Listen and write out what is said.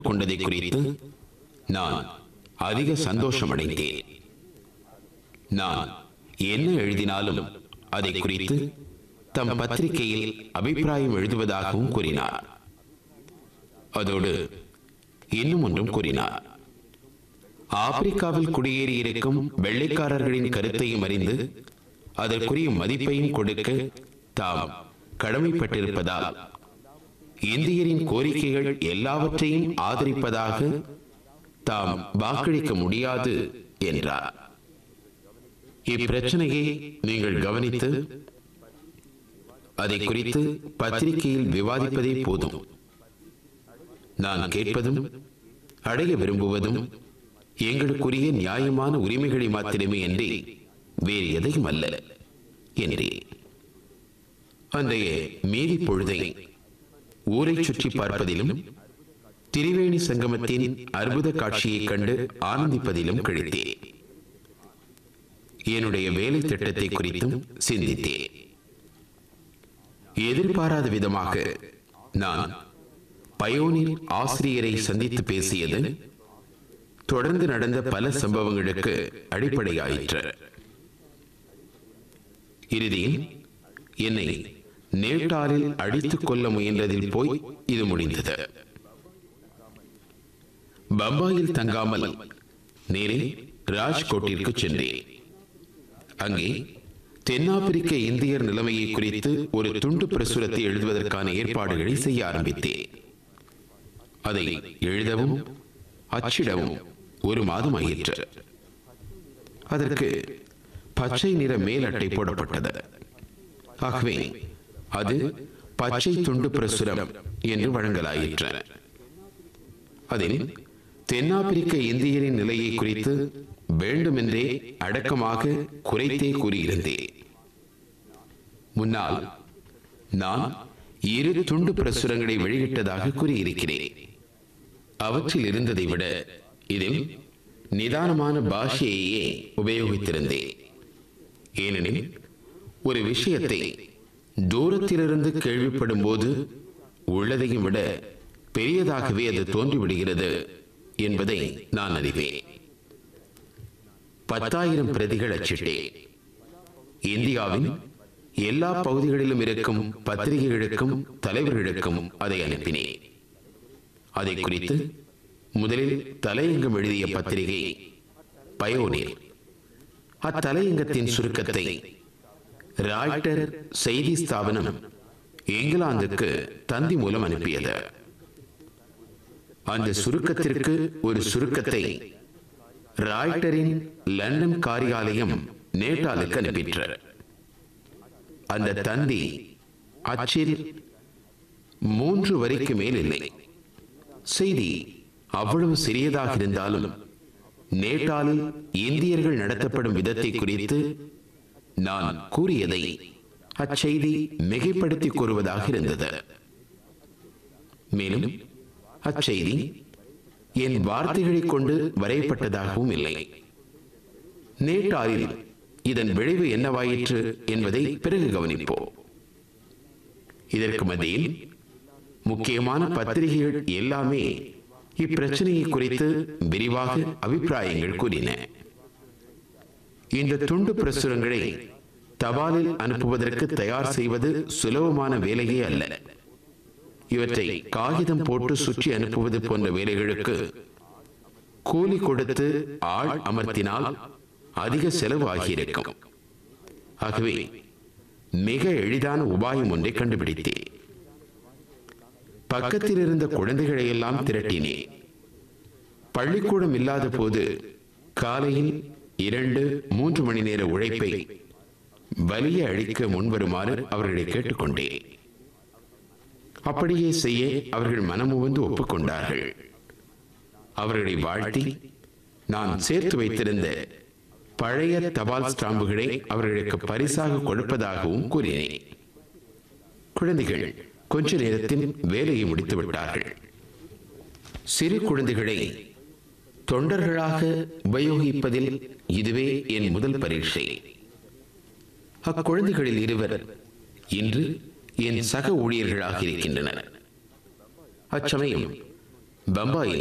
கொண்டதை குறித்து நான் அதிக சந்தோஷமடைந்தேன் நான் என்ன எழுதினாலும் அதை குறித்து தம் பத்திரிகையில் அபிப்பிராயம் எழுதுவதாகவும் கூறினார் அதோடு இன்னும் ஒன்றும் கூறினார் ஆப்பிரிக்காவில் குடியேறியிருக்கும் வெள்ளைக்காரர்களின் கருத்தையும் அறிந்து அதற்குரிய மதிப்பையும் கொடுக்க தாம் கடமைப்பட்டிருப்பதால் இந்தியரின் கோரிக்கைகள் எல்லாவற்றையும் ஆதரிப்பதாக தாம் வாக்களிக்க முடியாது என்றார் இப்பிரச்சனையை நீங்கள் கவனித்து அதை குறித்து பத்திரிகையில் விவாதிப்பதே போதும் நான் கேட்பதும் அடைய விரும்புவதும் எங்களுக்குரிய நியாயமான உரிமைகளை மாத்திரமே அன்றி வேறு எதையும் அல்ல என்றே அன்றைய மீதி பொழுதை ஊரை சுற்றி பார்ப்பதிலும் திரிவேணி சங்கமத்தின் அற்புத காட்சியைக் கண்டு ஆனந்திப்பதிலும் கழித்தேன் என்னுடைய வேலை திட்டத்தை குறித்தும் சிந்தித்தேன் எதிர்பாராத விதமாக நான் பயோனிர் ஆசிரியரை சந்தித்து பேசியது தொடர்ந்து நடந்த பல சம்பவங்களுக்கு அடிப்படையாயிற்று இறுதியில் என்னை நேட்டாலில் அடித்துக் கொள்ள முயன்றதில் போய் இது முடிந்தது பம்பாயில் தங்காமல் நேரே ராஜ்கோட்டிற்கு சென்றேன் அங்கே தென்னாப்பிரிக்க இந்தியர் நிலைமையை குறித்து ஒரு துண்டு பிரசுரத்தை எழுதுவதற்கான ஏற்பாடுகளை செய்ய ஆரம்பித்தேன் அதை எழுதவும் அச்சிடவும் ஒரு மாதம் ஆயிற்று அதற்கு பச்சை நிற மேல் அட்டை போடப்பட்டது ஆகவே அது பச்சை துண்டு பிரசுரம் என்று வழங்கலாயிற்று அதில் தென்னாப்பிரிக்க இந்தியரின் நிலையை குறித்து வேண்டுமென்றே அடக்கமாக குறைத்தே கூறியிருந்தேன் முன்னால் நான் இரு துண்டு பிரசுரங்களை வெளியிட்டதாக கூறியிருக்கிறேன் அவற்றில் இருந்ததை விட இதில் நிதானமான பாஷையையே உபயோகித்திருந்தேன் ஏனெனில் ஒரு விஷயத்தை தூரத்திலிருந்து கேள்விப்படும் போது உள்ளதையும் விட பெரியதாகவே அது தோன்றிவிடுகிறது என்பதை நான் அறிவேன் பத்தாயிரம் பிரதிகள் அச்சிட்டேன் இந்தியாவின் எல்லா பகுதிகளிலும் இருக்கும் பத்திரிகைகளுக்கும் தலைவர்களுக்கும் அதை அனுப்பினேன் அதை குறித்து முதலில் தலையங்கம் எழுதிய பத்திரிகை பயோனீர் அத்தலையங்கத்தின் சுருக்கத்தை ராய்டர் செய்தி ஸ்தாபனம் இங்கிலாந்துக்கு தந்தி மூலம் அனுப்பியது அந்த சுருக்கத்திற்கு ஒரு சுருக்கத்தை ராய்டரின் லண்டன் காரியாலயம் நேட்டாலுக்கு அனுப்பிற்று அந்த தந்தி அச்சில் மூன்று வரிக்கு மேல் இல்லை செய்தி அவ்வளவு சிறியதாக இருந்தாலும் நேட்டாலில் இந்தியர்கள் நடத்தப்படும் விதத்தை குறித்து நான் கூறியதை அச்செய்தி மிகைப்படுத்தி கூறுவதாக இருந்தது மேலும் அச்செய்தி என் வார்த்தைகளைக் கொண்டு வரையப்பட்டதாகவும் இல்லை நேட்டாலில் இதன் விளைவு என்னவாயிற்று என்பதை பிறகு கவனிப்போம் இதற்கு மத்தியில் முக்கியமான பத்திரிகைகள் எல்லாமே இப்பிரச்சனையை குறித்து விரிவாக அபிப்பிராயங்கள் கூறின இந்த துண்டு பிரசுரங்களை தபாலில் அனுப்புவதற்கு தயார் செய்வது சுலபமான வேலையே அல்ல இவற்றை காகிதம் போட்டு சுற்றி அனுப்புவது போன்ற வேலைகளுக்கு கூலி கொடுத்து ஆள் அமர்த்தினால் அதிக செலவு ஆகியிருக்கும் ஆகவே மிக எளிதான உபாயம் ஒன்றை கண்டுபிடித்தேன் பக்கத்தில் இருந்த குழந்தைகளை எல்லாம் திரட்டினேன் பள்ளிக்கூடம் இல்லாத போது காலையில் இரண்டு மூன்று மணி நேர உழைப்பை வலிய அழிக்க முன்வருமாறு அவர்களை கேட்டுக்கொண்டேன் அப்படியே செய்ய அவர்கள் மனமுவந்து ஒப்புக்கொண்டார்கள் அவர்களை வாழ்த்தி நான் சேர்த்து வைத்திருந்த பழைய தபால் ஸ்டாம்புகளை அவர்களுக்கு பரிசாக கொடுப்பதாகவும் கூறினேன் குழந்தைகள் கொஞ்ச நேரத்தில் வேலையை முடித்து விட்டார்கள் சிறு குழந்தைகளை தொண்டர்களாக உபயோகிப்பதில் இதுவே என் முதல் பரீட்சை அக்குழந்தைகளில் இருவர் இன்று என் சக ஊழியர்களாக இருக்கின்றனர் அச்சமயம் பம்பாயில்